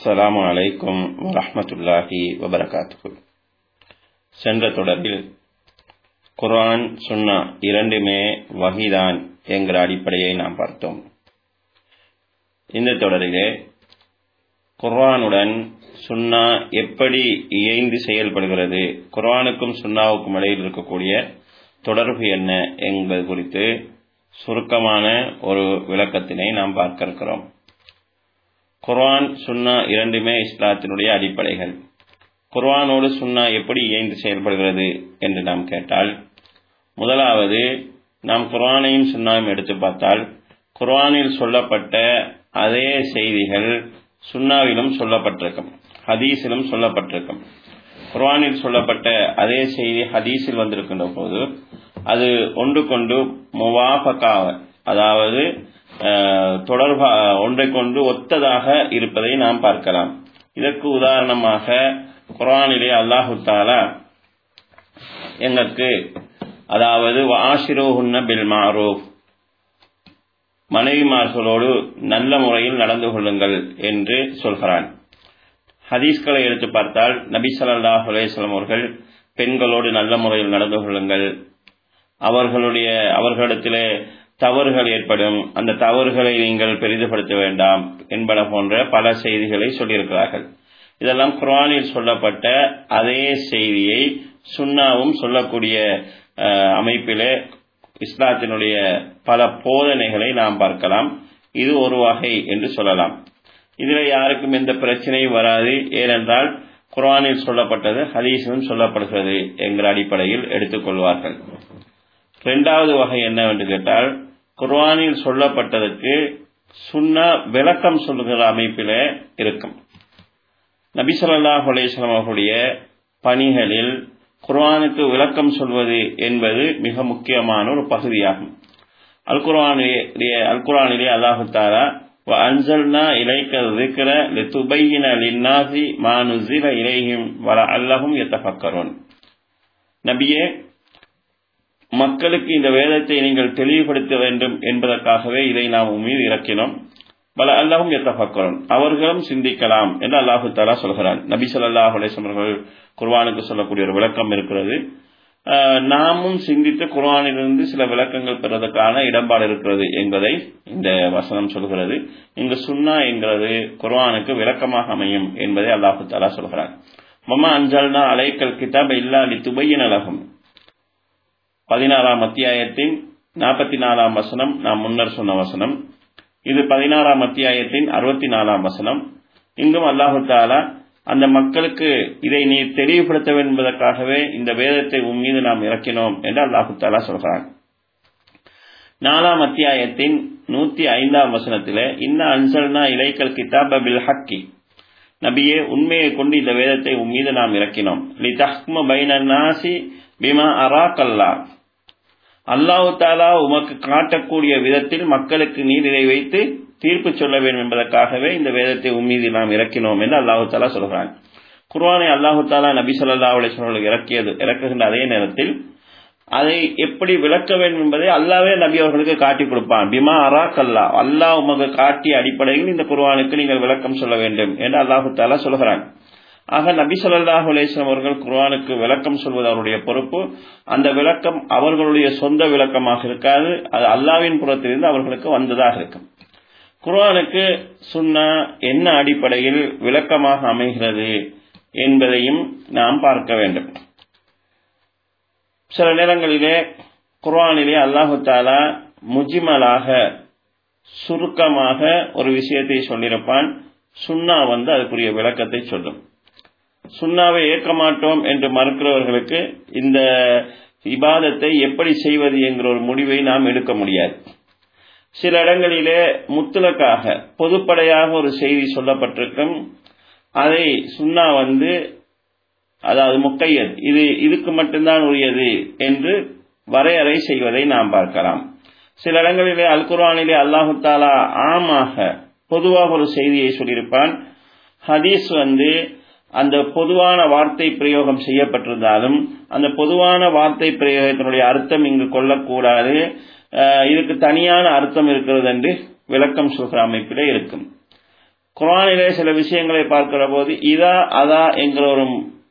அஸ்ஸலாமு அலைக்கும் வரஹ்மத்துல்லாஹி வபரகாத்துஹு சென்ற தொடரில் குர்ஆன் சுன்னா இரண்டுமே வஹிதான் என்கிற அடிப்படையை நாம் பார்த்தோம் இந்த தொடரிலே குர்ஆனுடன் சுன்னா எப்படி இயைந்து செயல்படுகிறது குர்ஆனுக்கும் சுன்னாவுக்கும் இடையில் இருக்கக்கூடிய தொடர்பு என்ன என்பது குறித்து சுருக்கமான ஒரு விளக்கத்தினை நாம் பார்க்க இருக்கிறோம் குர்ஆன் சுன்னா இரண்டுமே இஸ்லாத்தினுடைய அடிப்படைகள் குர்ஆனோடு சுன்னா எப்படி இயைந்து செயல்படுகிறது என்று நாம் கேட்டால் முதலாவது நாம் குர்ஆனையும் சுன்னாவையும் எடுத்து பார்த்தால் குர்ஆனில் சொல்லப்பட்ட அதே செய்திகள் சுன்னாவிலும் சொல்லப்பட்டிருக்கும் ஹதீஸிலும் சொல்லப்பட்டிருக்கும் குர்ஆனில் சொல்லப்பட்ட அதே செய்தி ஹதீஸில் வந்திருக்கின்ற போது அது ஒன்று கொண்டு முவாஃபகா அதாவது தொடர்பா ஒன்றை கொண்டு ஒத்ததாக இருப்பதை நாம் பார்க்கலாம் இதற்கு உதாரணமாக குரானிலே அல்லாஹு தாலா எங்களுக்கு அதாவது ஆஷிரோஹுன்ன பில் மாரூஃப் மனைவிமார்களோடு நல்ல முறையில் நடந்து கொள்ளுங்கள் என்று சொல்கிறான் ஹதீஸ்களை எடுத்து பார்த்தால் நபி சல்லாஹ் அலேஸ்லாம் அவர்கள் பெண்களோடு நல்ல முறையில் நடந்து கொள்ளுங்கள் அவர்களுடைய அவர்களிடத்திலே தவறுகள் ஏற்படும் அந்த தவறுகளை நீங்கள் பெரிதுபடுத்த வேண்டாம் என்பன போன்ற பல செய்திகளை சொல்லியிருக்கிறார்கள் இதெல்லாம் குரானில் சொல்லப்பட்ட அதே செய்தியை சுண்ணாவும் சொல்லக்கூடிய அமைப்பிலே இஸ்லாத்தினுடைய பல போதனைகளை நாம் பார்க்கலாம் இது ஒரு வகை என்று சொல்லலாம் இதில் யாருக்கும் எந்த பிரச்சனையும் வராது ஏனென்றால் குரானில் சொல்லப்பட்டது ஹதீஸிலும் சொல்லப்படுகிறது என்கிற அடிப்படையில் எடுத்துக்கொள்வார்கள் இரண்டாவது வகை என்னவென்று கேட்டால் குர்ஆனில் சொல்லப்பட்டதற்கு சுன்னா விளக்கம் சொல்லுகிற அமைப்பில் இருக்கும் நபி சொல்லாஹ் அலேஸ்லாம் அவர்களுடைய பணிகளில் குர்ஆனுக்கு விளக்கம் சொல்வது என்பது மிக முக்கியமான ஒரு பகுதியாகும் அல் குர்ஆனிலே அல் குர்ஆனிலே அல்லாஹு தாலா அன்சல்னா இலைக்க ذكر لتبين للناس ما نزل إليهم ولعلهم يتفكرون நபியே மக்களுக்கு இந்த வேதத்தை நீங்கள் தெளிவுபடுத்த வேண்டும் என்பதற்காகவே இதை நாம் மீது இறக்கினோம் பல அல்லாஹும் எத்தபக்கரும் அவர்களும் சிந்திக்கலாம் என்று அல்லாஹு தாலா சொல்கிறான் நபி சொல்லாஹ் அலேசம் அவர்கள் குர்வானுக்கு சொல்லக்கூடிய ஒரு விளக்கம் இருக்கிறது நாமும் சிந்தித்து குர்வானிலிருந்து சில விளக்கங்கள் பெறுவதற்கான இடம்பாடு இருக்கிறது என்பதை இந்த வசனம் சொல்கிறது இங்கு சுன்னா என்கிறது குர்வானுக்கு விளக்கமாக அமையும் என்பதை அல்லாஹு தாலா சொல்கிறான் மமா அஞ்சல்னா அலைக்கல் கிதாப் இல்லா லி துபையின் அழகும் பதினாறாம் அத்தியாயத்தின் நாற்பத்தி நாலாம் வசனம் நாம் முன்னர் சொன்ன வசனம் இது பதினாறாம் அத்தியாயத்தின் அறுபத்தி நாலாம் வசனம் இங்கும் அல்லாஹு தாலா அந்த மக்களுக்கு இதை நீ தெளிவுபடுத்த வேண்டும் என்பதற்காகவே இந்த வேதத்தை உன் மீது நாம் இறக்கினோம் என்று அல்லாஹு தாலா சொல்கிறான் நாலாம் அத்தியாயத்தின் நூத்தி ஐந்தாம் வசனத்திலே இன்ன அன்சல்னா இலைக்கல் கிதாப பில் ஹக்கி நபியே உண்மையை கொண்டு இந்த வேதத்தை உன் மீது நாம் இறக்கினோம் லி தஹ்ம பைன நாசி பிமா அராக்கல்லா அல்லாஹு தாலா உமக்கு காட்டக்கூடிய விதத்தில் மக்களுக்கு நீர் இதை வைத்து தீர்ப்பு சொல்ல வேண்டும் என்பதற்காகவே இந்த வேதத்தை உம்மீது நாம் இறக்கினோம் என்று அல்லாஹு தாலா சொல்கிறான் குர்வானை அல்லாஹு தாலா நபி சொல்லா அலிஸ்வர்கள் இறக்கியது இறக்குகின்ற அதே நேரத்தில் அதை எப்படி விளக்க வேண்டும் என்பதை அல்லாவே நபி அவர்களுக்கு காட்டி கொடுப்பான் பிமா அராக் அல்லா அல்லாஹ் உமக்கு காட்டிய அடிப்படையில் இந்த குர்வானுக்கு நீங்கள் விளக்கம் சொல்ல வேண்டும் என்று அல்லாஹு தாலா சொல்கிறான் ஆக நபி சொல்லாஹு அலேஸ்லாம் அவர்கள் குர்ஆனுக்கு விளக்கம் சொல்வது அவருடைய பொறுப்பு அந்த விளக்கம் அவர்களுடைய சொந்த விளக்கமாக இருக்காது அது அல்லாவின் புறத்திலிருந்து அவர்களுக்கு வந்ததாக இருக்கும் குர்ஆனுக்கு சுன்னா என்ன அடிப்படையில் விளக்கமாக அமைகிறது என்பதையும் நாம் பார்க்க வேண்டும் சில நேரங்களிலே குர்ஆனிலே அல்லாஹு தாலா முஜிமலாக சுருக்கமாக ஒரு விஷயத்தை சொல்லியிருப்பான் சுன்னா வந்து அதுக்குரிய விளக்கத்தை சொல்லும் சுண்ணாவை ஏற்க மாட்டோம் என்று மறுக்கிறவர்களுக்கு இந்த இபாதத்தை எப்படி செய்வது என்கிற ஒரு முடிவை நாம் எடுக்க முடியாது சில இடங்களிலே முத்துலக்காக பொதுப்படையாக ஒரு செய்தி சொல்லப்பட்டிருக்கும் அதை சுண்ணா வந்து அதாவது முக்கையது இது இதுக்கு மட்டும்தான் உரியது என்று வரையறை செய்வதை நாம் பார்க்கலாம் சில இடங்களிலே அல் குர்ஆனிலே அல்லாஹு தாலா ஆமாக பொதுவாக ஒரு செய்தியை சொல்லியிருப்பான் ஹதீஸ் வந்து அந்த பொதுவான வார்த்தை பிரயோகம் செய்யப்பட்டிருந்தாலும் அந்த பொதுவான வார்த்தை பிரயோகத்தினுடைய அர்த்தம் இங்கு கொள்ளக்கூடாது இதுக்கு தனியான அர்த்தம் இருக்கிறது என்று விளக்கம் சொல்கிற அமைப்பிலே இருக்கும் குரானிலே சில விஷயங்களை பார்க்கிற போது இதா அதா என்கிற ஒரு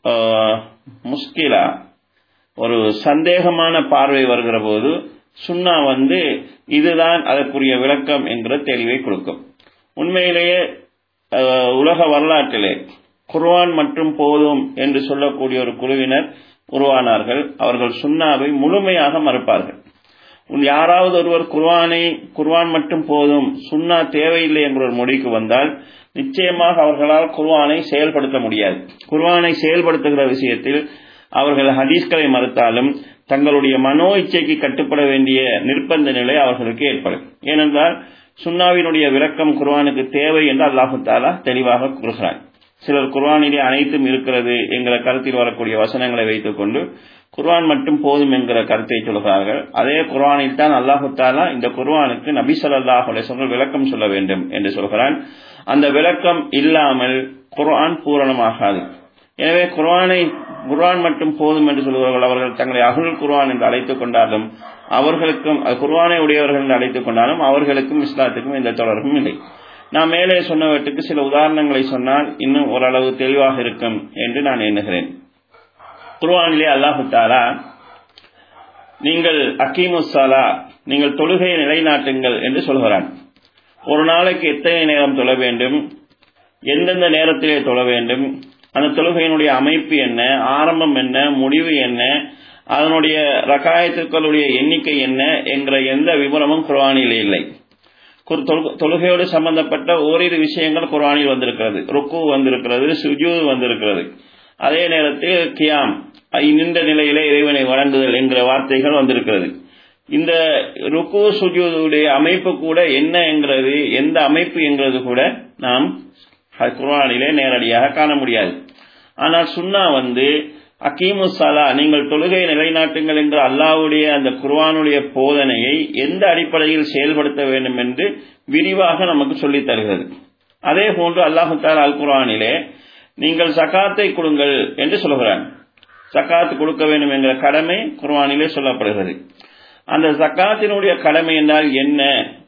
முஸ்கிலா ஒரு சந்தேகமான பார்வை வருகிற போது சுண்ணா வந்து இதுதான் அதற்குரிய விளக்கம் என்கிற தெளிவை கொடுக்கும் உண்மையிலேயே உலக வரலாற்றிலே குர்வான் மற்றும் போதும் என்று சொல்லக்கூடிய ஒரு குழுவினர் உருவானார்கள் அவர்கள் சுண்ணாவை முழுமையாக மறுப்பார்கள் யாராவது ஒருவர் குர்வானை குர்வான் மட்டும் போதும் சுண்ணா தேவையில்லை என்ற ஒரு முடிவுக்கு வந்தால் நிச்சயமாக அவர்களால் குர்வானை செயல்படுத்த முடியாது குர்வானை செயல்படுத்துகிற விஷயத்தில் அவர்கள் ஹதீஸ்களை மறுத்தாலும் தங்களுடைய மனோ இச்சைக்கு கட்டுப்பட வேண்டிய நிர்பந்த நிலை அவர்களுக்கு ஏற்படும் ஏனென்றால் சுன்னாவினுடைய விளக்கம் குர்வானுக்கு தேவை என்று அல்லாஹு தாலா தெளிவாக கூறுகிறான் சிலர் குர்வானிலே அனைத்தும் இருக்கிறது என்கிற கருத்தில் வரக்கூடிய வசனங்களை வைத்துக் கொண்டு குர்வான் மட்டும் போதும் என்கிற கருத்தை சொல்கிறார்கள் அதே குர்வானில் தான் அல்லாஹு தாலா இந்த குர்வானுக்கு நபி சொல்லாஹ் அலிசங்கள் விளக்கம் சொல்ல வேண்டும் என்று சொல்கிறான் அந்த விளக்கம் இல்லாமல் குர்ஆன் பூரணமாகாது எனவே குர்ஆனை குர்ஆன் மட்டும் போதும் என்று சொல்கிறார்கள் அவர்கள் தங்களை அகுல் குர்ஆன் என்று அழைத்துக் கொண்டாலும் அவர்களுக்கும் குர்ஆனை உடையவர்கள் என்று அழைத்துக் கொண்டாலும் அவர்களுக்கும் இஸ்லாத்துக்கும் எந்த தொடர்பும் இல்லை நான் மேலே சொன்னவற்றுக்கு சில உதாரணங்களை சொன்னால் இன்னும் ஓரளவு தெளிவாக இருக்கும் என்று நான் எண்ணுகிறேன் குர்ஆனிலே அல்லாஹு தாலா நீங்கள் அக்கீமுசாலா நீங்கள் தொழுகையை நிலைநாட்டுங்கள் என்று சொல்கிறான் ஒரு நாளைக்கு எத்தனை நேரம் தொழ வேண்டும் எந்தெந்த நேரத்திலே தொழ வேண்டும் அந்த தொழுகையினுடைய அமைப்பு என்ன ஆரம்பம் என்ன முடிவு என்ன அதனுடைய ரகாயத்துக்களுடைய எண்ணிக்கை என்ன என்ற எந்த விவரமும் குர்ஆனில் இல்லை தொழுகையோடு சம்பந்தப்பட்ட ஓரிரு விஷயங்கள் குர்ஆனில் வந்திருக்கிறது ருக்கு வந்திருக்கிறது சுஜூ வந்திருக்கிறது அதே நேரத்தில் கியாம் நின்ற நிலையிலே இறைவனை வழங்குதல் என்கிற வார்த்தைகள் வந்திருக்கிறது இந்த ருக்கு சுஜூதுடைய அமைப்பு கூட என்ன என்கிறது எந்த அமைப்பு என்கிறது கூட நாம் குர்ஆனிலே நேரடியாக காண முடியாது ஆனால் சுன்னா வந்து அக்கீமு சலா நீங்கள் தொழுகை நிலைநாட்டுங்கள் என்ற அல்லாவுடைய அந்த குர்வானுடைய போதனையை எந்த அடிப்படையில் செயல்படுத்த வேண்டும் என்று விரிவாக நமக்கு சொல்லித் தருகிறது அதே போன்று அல்லாஹு தாலா அல் குர்ஆனிலே நீங்கள் சக்காத்தை கொடுங்கள் என்று சொல்கிறான் சக்காத்து கொடுக்க வேண்டும் என்கிற கடமை குர்வானிலே சொல்லப்படுகிறது அந்த சக்காத்தினுடைய கடமை என்றால் என்ன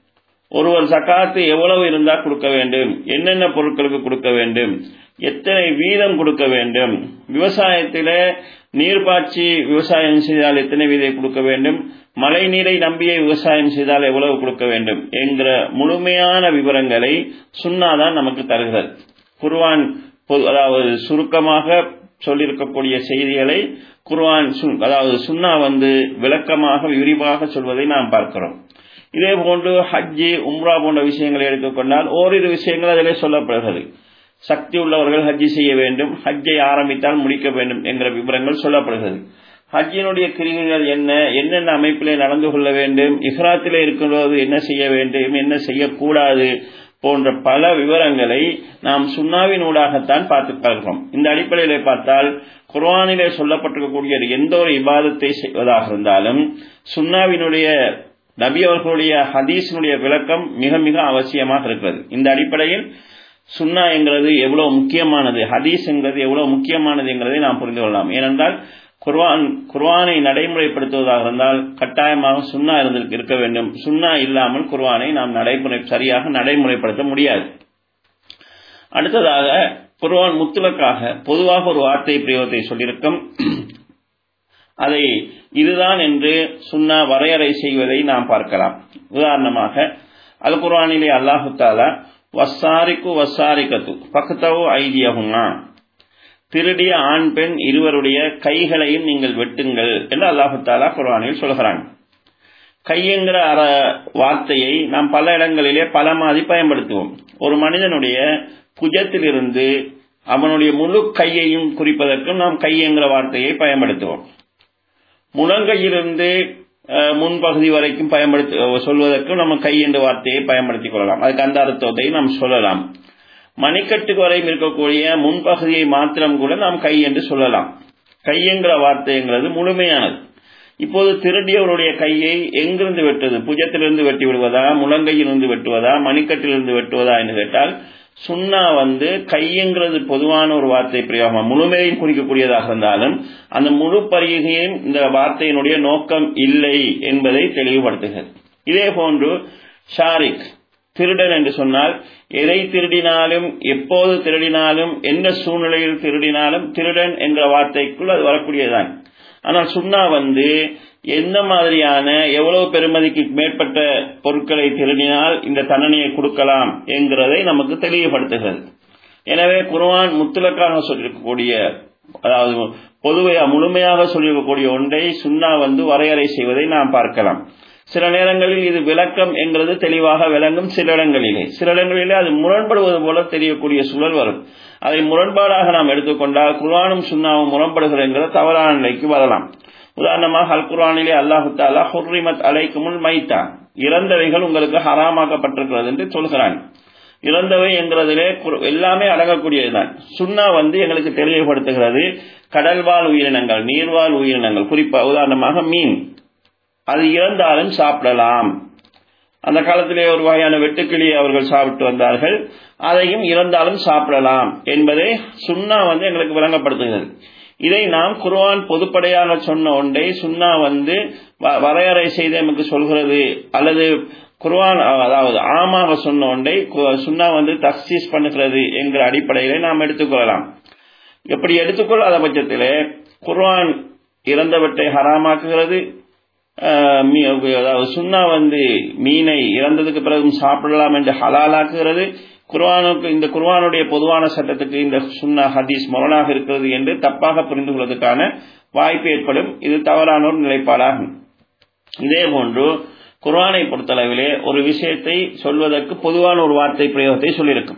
ஒருவர் சக்காத்து எவ்வளவு இருந்தால் கொடுக்க வேண்டும் என்னென்ன பொருட்களுக்கு கொடுக்க வேண்டும் எத்தனை வீதம் கொடுக்க வேண்டும் விவசாயத்தில நீர்பாய்ச்சி விவசாயம் செய்தால் எத்தனை வீதம் கொடுக்க வேண்டும் மழை நீரை நம்பியே விவசாயம் செய்தால் எவ்வளவு கொடுக்க வேண்டும் என்கிற முழுமையான விவரங்களை சுண்ணாதான் நமக்கு தருகிறது குர்வான் அதாவது சுருக்கமாக சொல்லியிருக்கக்கூடிய செய்திகளை குர்வான் அதாவது சுன்னா வந்து விளக்கமாக விரிவாக சொல்வதை நாம் பார்க்கிறோம் இதே போன்று ஹஜ்ஜி உம்ரா போன்ற விஷயங்களை எடுத்துக்கொண்டால் ஓரிரு விஷயங்கள் அதிலே சொல்லப்படுகிறது சக்தி உள்ளவர்கள் ஹஜ்ஜி செய்ய வேண்டும் ஹஜ்ஜை ஆரம்பித்தால் முடிக்க வேண்டும் என்கிற விவரங்கள் சொல்லப்படுகிறது ஹஜ்ஜினுடைய கிரிகைகள் என்ன என்னென்ன அமைப்பிலே நடந்து கொள்ள வேண்டும் இஹ்ராத்திலே இருக்கும்போது என்ன செய்ய வேண்டும் என்ன செய்யக்கூடாது போன்ற பல விவரங்களை நாம் சுண்ணாவின் ஊடாகத்தான் பார்த்து பார்க்கிறோம் இந்த அடிப்படையிலே பார்த்தால் குர்வானிலே சொல்லப்பட்டிருக்கக்கூடிய எந்த ஒரு இபாதத்தை செய்வதாக இருந்தாலும் சுண்ணாவினுடைய நபி அவர்களுடைய ஹதீஸினுடைய விளக்கம் மிக மிக அவசியமாக இருக்கிறது இந்த அடிப்படையில் சுன்னா என்கிறது எவ்வளவு முக்கியமானது ஹதீஸ் என்கிறது எவ்வளவு முக்கியமானது என்கிறதை நாம் புரிந்து கொள்ளலாம் ஏனென்றால் குர்வான் குர்வானை நடைமுறைப்படுத்துவதாக இருந்தால் கட்டாயமாக சுண்ணா இருந்து இருக்க வேண்டும் சுண்ணா இல்லாமல் குர்வானை நாம் நடைமுறை சரியாக நடைமுறைப்படுத்த முடியாது அடுத்ததாக குர்வான் முத்துலக்காக பொதுவாக ஒரு வார்த்தை பிரயோகத்தை சொல்லியிருக்கும் அதை இதுதான் என்று சுண்ணா வரையறை செய்வதை நாம் பார்க்கலாம் உதாரணமாக அல் குர்வானிலே அல்லாஹு தாலா வசாரிக்கு வசாரிக்கத்து பக்கத்தவோ ஐதியகுமா திருடிய ஆண் பெண் இருவருடைய கைகளையும் நீங்கள் வெட்டுங்கள் என்று அல்லாஹு தாலா குர்வானில் சொல்கிறான் கையெங்கிற அற வார்த்தையை நாம் பல இடங்களிலே பல மாதிரி பயன்படுத்துவோம் ஒரு மனிதனுடைய புஜத்திலிருந்து அவனுடைய முழு கையையும் குறிப்பதற்கும் நாம் கையெங்கிற வார்த்தையை பயன்படுத்துவோம் முழங்கையிலிருந்து முன்பகுதி வரைக்கும் பயன்படுத்த சொல்வதற்கும் நம்ம கை என்ற வார்த்தையை பயன்படுத்திக் கொள்ளலாம் அதுக்கு அந்த அர்த்தத்தை நாம் சொல்லலாம் மணிக்கட்டுக்கு வரையும் இருக்கக்கூடிய முன்பகுதியை மாத்திரம் கூட நாம் கை என்று சொல்லலாம் கை என்கிற வார்த்தைங்கிறது முழுமையானது இப்போது திருடியவருடைய கையை எங்கிருந்து வெட்டுவது புஜத்திலிருந்து வெட்டி விடுவதா முழங்கையிலிருந்து வெட்டுவதா மணிக்கட்டிலிருந்து வெட்டுவதா என்று கேட்டால் சுண்ணா வந்து கையங்கிறது பொதுவான ஒரு வார்த்தை பிரயோகம் முழுமையும் குறிக்கக்கூடியதாக இருந்தாலும் அந்த முழு பரிகையும் இந்த வார்த்தையினுடைய நோக்கம் இல்லை என்பதை தெளிவுபடுத்துகிறது இதே போன்று ஷாரிக் திருடன் என்று சொன்னால் எதை திருடினாலும் எப்போது திருடினாலும் எந்த சூழ்நிலையில் திருடினாலும் திருடன் என்ற வார்த்தைக்குள் அது வரக்கூடியதுதான் ஆனால் சுண்ணா வந்து எந்த மாதிரியான எவ்வளவு பெருமதிக்கு மேற்பட்ட பொருட்களை திருடினால் இந்த தண்டனையை கொடுக்கலாம் என்கிறதை நமக்கு தெளிவுபடுத்துகிறது எனவே குர்ஆன் முத்துலக்காக சொல்லியிருக்கக்கூடிய அதாவது பொதுவையா முழுமையாக சொல்லியிருக்கக்கூடிய ஒன்றை சுண்ணா வந்து வரையறை செய்வதை நாம் பார்க்கலாம் சில நேரங்களில் இது விளக்கம் என்கிறது தெளிவாக விளங்கும் சில இடங்களிலே சில இடங்களிலே அது முரண்படுவது போல தெரியக்கூடிய சூழல் வரும் அதை முரண்பாடாக நாம் எடுத்துக்கொண்டால் குர்ஆனும் சுண்ணாவும் முரண்படுகிறது என்கிற தவறான நிலைக்கு வரலாம் உதாரணமாக அல் குர்ஆனிலே அல்லாஹு தாலா ஹுர்ரிமத் அலைக்குமுல் மைத்தா இறந்தவைகள் உங்களுக்கு ஹராமாக்கப்பட்டிருக்கிறது என்று சொல்கிறான் இறந்தவை என்கிறதிலே எல்லாமே அடங்கக்கூடியதுதான் சுண்ணா வந்து எங்களுக்கு தெளிவுபடுத்துகிறது கடல்வாழ் உயிரினங்கள் நீர்வாழ் உயிரினங்கள் குறிப்பாக உதாரணமாக மீன் அது இறந்தாலும் சாப்பிடலாம் அந்த காலத்திலே ஒரு வகையான வெட்டுக்கிளியை அவர்கள் சாப்பிட்டு வந்தார்கள் அதையும் இறந்தாலும் சாப்பிடலாம் என்பதை சுண்ணா வந்து எங்களுக்கு விளங்கப்படுத்துகிறது இதை நாம் குர்ஆன் பொதுப்படையாக சொன்ன ஒன்றை சுண்ணா வந்து வரையறை செய்து நமக்கு சொல்கிறது அல்லது குர்ஆன் அதாவது ஆமாக சொன்ன ஒன்றை சுண்ணா வந்து தக்சீஸ் பண்ணுகிறது என்கிற அடிப்படையிலே நாம் எடுத்துக்கொள்ளலாம் எப்படி எடுத்துக்கொள்ளாத பட்சத்திலே குர்ஆன் இறந்தவற்றை ஹராமாக்குகிறது அதாவது சுண்ணா வந்து மீனை இறந்ததுக்கு பிறகு சாப்பிடலாம் என்று ஹலாலாக்குகிறது குர்வானுக்கு இந்த குர்வானுடைய பொதுவான சட்டத்துக்கு இந்த சுண்ணா ஹதீஸ் முரணாக இருக்கிறது என்று தப்பாக புரிந்து கொள்வதற்கான வாய்ப்பு ஏற்படும் இது தவறான ஒரு நிலைப்பாடாகும் இதே போன்று குர்வானை பொறுத்தளவிலே ஒரு விஷயத்தை சொல்வதற்கு பொதுவான ஒரு வார்த்தை பிரயோகத்தை சொல்லியிருக்கும்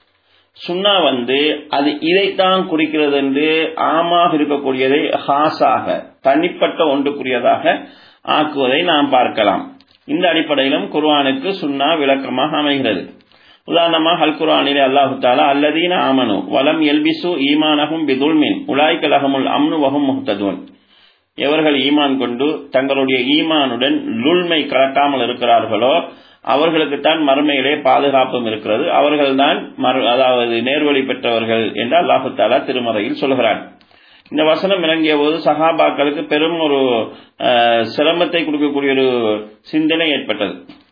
சுண்ணா வந்து அது இதைத்தான் குறிக்கிறது என்று ஆமாக இருக்கக்கூடியதை ஹாஸாக தனிப்பட்ட ஒன்றுக்குரியதாக ஆக்குவதை நாம் பார்க்கலாம் இந்த அடிப்படையிலும் குர்வானுக்கு சுண்ணா விளக்கமாக அமைகிறது உதாரணமாக அல் குர்ஆனிலே அல்லாஹு தாலா அல்லதீன ஆமனு வலம் எல்பிசு ஈமானகும் பிதுல்மின் உலாய்கலகமுல் அம்னு வகும் முஹ்ததுன் எவர்கள் ஈமான் கொண்டு தங்களுடைய ஈமானுடன் லுல்மை கலக்காமல் இருக்கிறார்களோ அவர்களுக்குத்தான் மறுமையிலே பாதுகாப்பும் இருக்கிறது அவர்கள்தான் மறு அதாவது நேர்வழி பெற்றவர்கள் என்று அல்லாஹு தாலா திருமறையில் சொல்கிறான் இந்த வசனம் இறங்கிய போது சஹாபாக்களுக்கு பெரும் ஒரு சிரமத்தை கொடுக்கக்கூடிய ஒரு சிந்தனை ஏற்பட்டது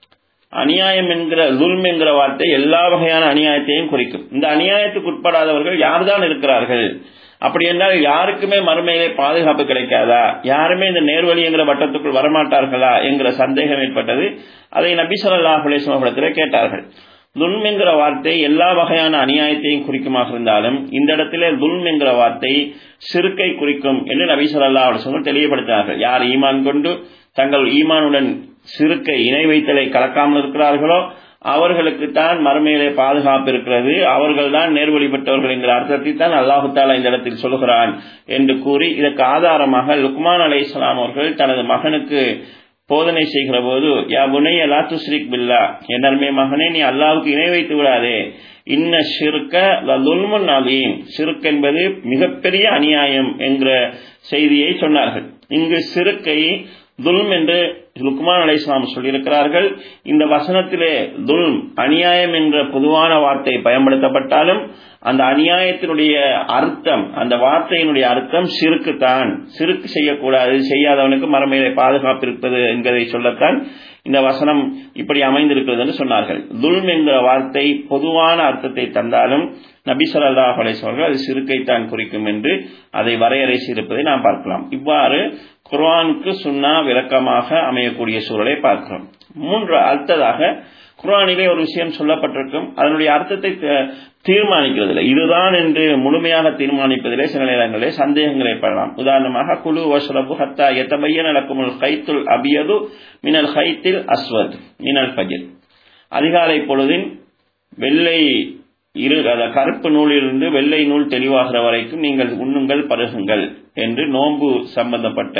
அநியாயம் என்கிற துல்ம் என்கிற வார்த்தை எல்லா வகையான அநியாயத்தையும் குறிக்கும் இந்த அநியாயத்துக்கு உட்படாதவர்கள் யார்தான் இருக்கிறார்கள் அப்படி என்றால் யாருக்குமே மறுமையிலே பாதுகாப்பு கிடைக்காதா யாருமே இந்த நேர்வழி என்கிற வட்டத்துக்குள் வரமாட்டார்களா என்கிற சந்தேகம் ஏற்பட்டது அதை நபி சொல்லாஹ் அலிஸ்லாமிடத்திலே கேட்டார்கள் துல்ம் என்கிற வார்த்தை எல்லா வகையான அநியாயத்தையும் குறிக்குமாக இருந்தாலும் இந்த இடத்திலே துல்ம் என்கிற வார்த்தை சிறுக்கை குறிக்கும் என்று நபி சொல்லா அலிஸ்லாம் தெளிவுபடுத்தினார்கள் யார் ஈமான் கொண்டு தங்கள் ஈமானுடன் சிறுக்கை இணை வைத்தலை கலக்காமல் இருக்கிறார்களோ அவர்களுக்கு தான் மறுமையிலே பாதுகாப்பு இருக்கிறது அவர்கள் தான் நேர்வழி பெற்றவர்கள் என்கிற அர்த்தத்தை தான் அல்லாஹு தாலா இந்த இடத்தில் சொல்கிறான் என்று கூறி இதற்கு ஆதாரமாக லுக்மான் அலை இஸ்லாம் அவர்கள் தனது மகனுக்கு போதனை செய்கிற போது யா புனைய லா துஸ்ரிக் பில்லா என்னருமே மகனே நீ அல்லாவுக்கு இணை வைத்து விடாதே இன்ன ஷிருக்க லுல்முன் அலீம் ஷிருக் என்பது மிகப்பெரிய அநியாயம் என்கிற செய்தியை சொன்னார்கள் இங்கு சிறுக்கை துல்ம் என்று லுக்மான் அலை இஸ்லாம் சொல்லியிருக்கிறார்கள் இந்த வசனத்திலே துல்ம் அநியாயம் என்ற பொதுவான வார்த்தை பயன்படுத்தப்பட்டாலும் அந்த அநியாயத்தினுடைய அர்த்தம் அந்த வார்த்தையினுடைய அர்த்தம் சிறுக்கு தான் சிறுக்கு செய்யக்கூடாது செய்யாதவனுக்கு மறுமையிலே பாதுகாப்பு இருப்பது என்பதை சொல்லத்தான் இந்த வசனம் இப்படி அமைந்திருக்கிறது என்று சொன்னார்கள் துல்ம் என்ற வார்த்தை பொதுவான அர்த்தத்தை தந்தாலும் நபி சொல்லா அலேஸ்வர்கள் அது சிறுக்கைத்தான் குறிக்கும் என்று அதை வரையறை செய்திருப்பதை நாம் பார்க்கலாம் இவ்வாறு குர்ஆனுக்கு சுன்னா விளக்கமாக அமையக்கூடிய சூழலை பார்க்கிறோம் மூன்று அடுத்ததாக குர்ஆனிலே ஒரு விஷயம் சொல்லப்பட்டிருக்கும் அதனுடைய அர்த்தத்தை தீர்மானிக்கிறதில்லை இதுதான் என்று முழுமையாக தீர்மானிப்பதிலே சில நேரங்களிலே சந்தேகங்கள் ஏற்படலாம் உதாரணமாக குழு வஷ்ரபு ஹத்தா எத்தபையன் நடக்கும் கைத்துல் அபியது மினல் ஹைத்தில் அஸ்வத் மினல் பஜில் அதிகாலை பொழுதின் வெள்ளை இரு கருப்பு நூலிலிருந்து வெள்ளை நூல் தெளிவாகிற வரைக்கும் நீங்கள் உண்ணுங்கள் பருகுங்கள் என்று நோன்பு சம்பந்தப்பட்ட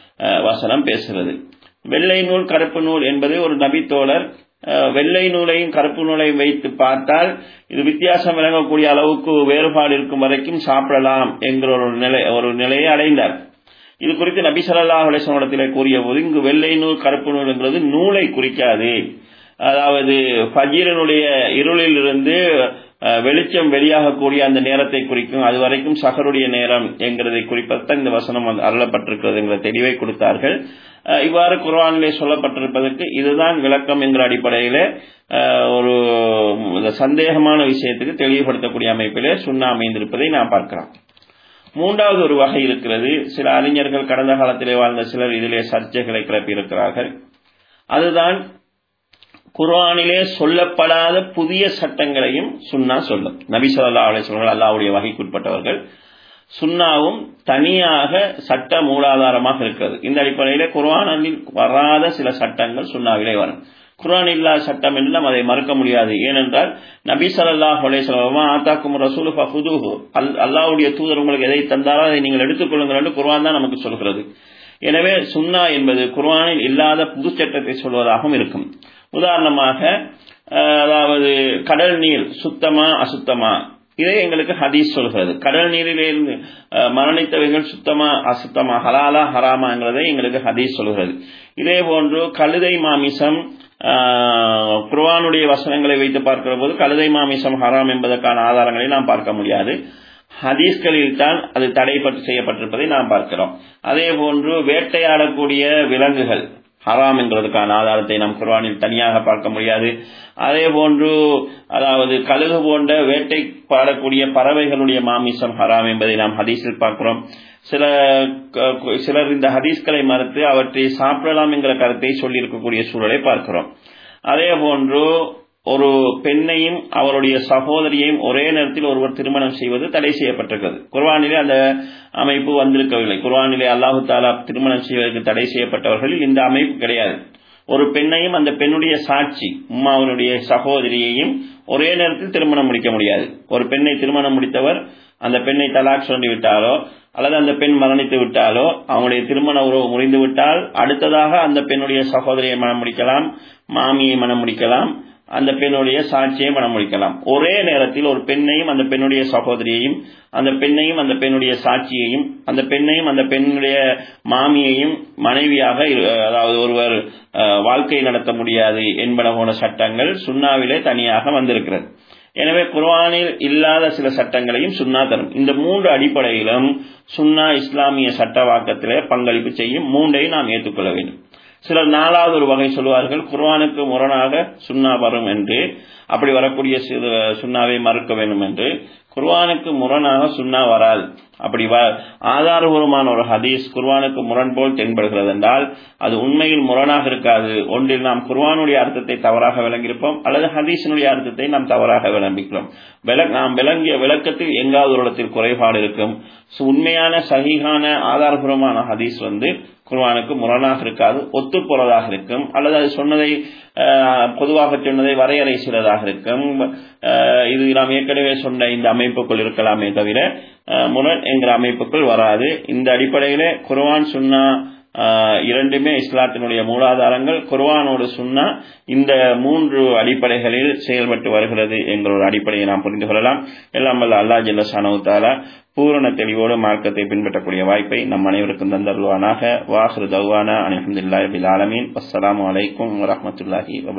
வசனம் பேசுகிறது வெள்ளை நூல் கருப்பு நூல் என்பது ஒரு நபித்தோழர் வெள்ளை நூலையும் கருப்பு நூலையும் வைத்து பார்த்தால் இது வித்தியாசம் விளங்கக்கூடிய அளவுக்கு வேறுபாடு இருக்கும் வரைக்கும் சாப்பிடலாம் என்கிற ஒரு நிலை ஒரு நிலையை அடைந்தார் இது குறித்து நபி சல்லா அலிஸ்வனத்திலே கூறிய போது இங்கு வெள்ளை நூல் கருப்பு நூல் என்கிறது நூலை குறிக்காது அதாவது ஃபஜீரனுடைய இருளில் இருந்து வெளிச்சம் வெளியாகக்கூடிய அந்த நேரத்தை குறிக்கும் அது வரைக்கும் சகருடைய நேரம் என்கிறதை குறிப்பதுதான் இந்த வசனம் அருளப்பட்டிருக்கிறது என்கிற தெளிவை கொடுத்தார்கள் இவ்வாறு குர்ஆனிலே சொல்லப்பட்டிருப்பதற்கு இதுதான் விளக்கம் என்கிற அடிப்படையிலே ஒரு சந்தேகமான விஷயத்துக்கு தெளிவுபடுத்தக்கூடிய அமைப்பிலே சுண்ணா அமைந்திருப்பதை நாம் பார்க்கலாம் மூன்றாவது ஒரு வகை இருக்கிறது சில அறிஞர்கள் கடந்த காலத்திலே வாழ்ந்த சிலர் இதிலே சர்ச்சைகளை கிளப்பியிருக்கிறார்கள் அதுதான் குர்ஆனிலே சொல்லப்படாத புதிய சட்டங்களையும் சுன்னா சொல்லும் நபி சொல்லா அலிஸ்வர்கள் அல்லாவுடைய வகைக்குட்பட்டவர்கள் சுன்னாவும் தனியாக சட்ட மூலாதாரமாக இருக்கிறது இந்த அடிப்படையிலே குர்ஆனில் வராத சில சட்டங்கள் சுன்னாவிலே வரும் குர்ஆன் இல்லா சட்டம் என்று நாம் அதை மறுக்க முடியாது ஏனென்றால் நபி சல்லாஹ் அலேஸ்வரமா ஆத்தாக்கும் ரசூல் ஃபஹுதுஹு அல் அல்லாவுடைய தூதர் உங்களுக்கு எதை தந்தாரோ அதை நீங்கள் எடுத்துக்கொள்ளுங்கள் என்று குர்ஆன் தான் நமக்கு சொல்கிறது எனவே சுன்னா என்பது குர்ஆனில் இல்லாத புது சட்டத்தை சொல்வதாகவும் இருக்கும் உதாரணமாக அதாவது கடல் நீர் சுத்தமா அசுத்தமா இதை எங்களுக்கு ஹதீஸ் சொல்கிறது கடல் நீரிலிருந்து மரணித்தவைகள் சுத்தமா அசுத்தமா ஹலாலா ஹராமாங்கிறதை எங்களுக்கு ஹதீஸ் சொல்கிறது இதே போன்று கழுதை மாமிசம் குர்வானுடைய வசனங்களை வைத்து பார்க்கிற போது கழுதை மாமிசம் ஹராம் என்பதற்கான ஆதாரங்களை நாம் பார்க்க முடியாது ஹதீஸ்களில் தான் அது தடைப்பட்டு செய்யப்பட்டிருப்பதை நாம் பார்க்கிறோம் அதே போன்று வேட்டையாடக்கூடிய விலங்குகள் ஹராம் என்பதற்கான ஆதாரத்தை நாம் குர்வானில் தனியாக பார்க்க முடியாது அதே போன்று அதாவது கழுகு போன்ற வேட்டை பாடக்கூடிய பறவைகளுடைய மாமிசம் ஹராம் என்பதை நாம் ஹதீஸில் பார்க்கிறோம் சில சிலர் இந்த ஹதீஸ்களை மறுத்து அவற்றை சாப்பிடலாம் என்கிற கருத்தை சொல்லியிருக்கக்கூடிய சூழலை பார்க்கிறோம் அதே போன்று ஒரு பெண்ணையும் அவருடைய சகோதரியையும் ஒரே நேரத்தில் ஒருவர் திருமணம் செய்வது தடை செய்யப்பட்டிருக்கிறது குர்வானிலே அந்த அமைப்பு வந்திருக்கவில்லை குர்வானிலே அல்லாஹு தாலா திருமணம் செய்வதற்கு தடை செய்யப்பட்டவர்களில் இந்த அமைப்பு கிடையாது ஒரு பெண்ணையும் அந்த பெண்ணுடைய சாட்சி உம்மாவனுடைய சகோதரியையும் ஒரே நேரத்தில் திருமணம் முடிக்க முடியாது ஒரு பெண்ணை திருமணம் முடித்தவர் அந்த பெண்ணை தலாக் சொல்லி விட்டாலோ அல்லது அந்த பெண் மரணித்து விட்டாலோ அவங்களுடைய திருமண உறவு முறிந்து விட்டால் அடுத்ததாக அந்த பெண்ணுடைய சகோதரியை மனம் முடிக்கலாம் மாமியை மனம் முடிக்கலாம் அந்த பெண்ணுடைய சாட்சியை மனம் முடிக்கலாம் ஒரே நேரத்தில் ஒரு பெண்ணையும் அந்த பெண்ணுடைய சகோதரியையும் அந்த பெண்ணையும் அந்த பெண்ணுடைய சாட்சியையும் அந்த பெண்ணையும் அந்த பெண்ணுடைய மாமியையும் மனைவியாக அதாவது ஒருவர் வாழ்க்கை நடத்த முடியாது என்பன போன சட்டங்கள் சுண்ணாவிலே தனியாக வந்திருக்கிறது எனவே குர்ஆனில் இல்லாத சில சட்டங்களையும் சுன்னா தரும் இந்த மூன்று அடிப்படையிலும் சுன்னா இஸ்லாமிய சட்டவாக்கத்திலே பங்களிப்பு செய்யும் மூன்றையும் நாம் ஏற்றுக்கொள்ள வேண்டும் சிலர் நாலாவது ஒரு வகை சொல்வார்கள் குர்ஆனுக்கு முரணாக சுன்னா வரும் என்று அப்படி வரக்கூடிய சுண்ணாவை மறுக்க வேண்டும் என்று குர்ஆனுக்கு முரணாக சுன்னா வராது அப்படி ஆதாரபூர்வமான ஒரு ஹதீஸ் குர்ஆனுக்கு முரண் போல் தென்படுகிறது என்றால் அது உண்மையில் முரணாக இருக்காது ஒன்றில் நாம் குர்ஆனுடைய அர்த்தத்தை தவறாக விளங்கியிருப்போம் அல்லது ஹதீஸினுடைய அர்த்தத்தை நாம் தவறாக விளம்பிக்கிறோம் நாம் விளங்கிய விளக்கத்தில் எங்காவது ஒரு இடத்தில் குறைபாடு இருக்கும் உண்மையான சகிகான ஆதாரபூர்வமான ஹதீஸ் வந்து குர்ஆனுக்கு முரணாக இருக்காது ஒத்துப்போறதாக இருக்கும் அல்லது அது சொன்னதை பொதுவாக சொன்னதை வரையறை செய்வதாக இருக்கும் இது நாம் ஏற்கனவே சொன்ன இந்த அமைப்புக்குள் இருக்கலாமே தவிர முரண் என்கிற அமைப்புக்குள் வராது இந்த அடிப்படையிலே குர்ஆன் சுன்னா இரண்டுமே இஸ்லாத்தினுடைய மூலாதாரங்கள் குர்ஆனோடு சுன்னா இந்த மூன்று அடிப்படைகளில் செயல்பட்டு வருகிறது என்கிற ஒரு அடிப்படையை நாம் புரிந்து கொள்ளலாம் எல்லாம் வல்ல அல்லா ஜல்ல சானவுத்தாலா பூரண தெளிவோடு மார்க்கத்தை பின்பற்றக்கூடிய வாய்ப்பை நம் அனைவருக்கும் தந்தருவானாக வாஹ்ரு தௌவானா அலமதுல்லாஹி பில் ஆலமீன் அஸ்ஸலாமு அலைக்கும் வரஹ்மத்துல்லாஹி வபரகாத்துஹு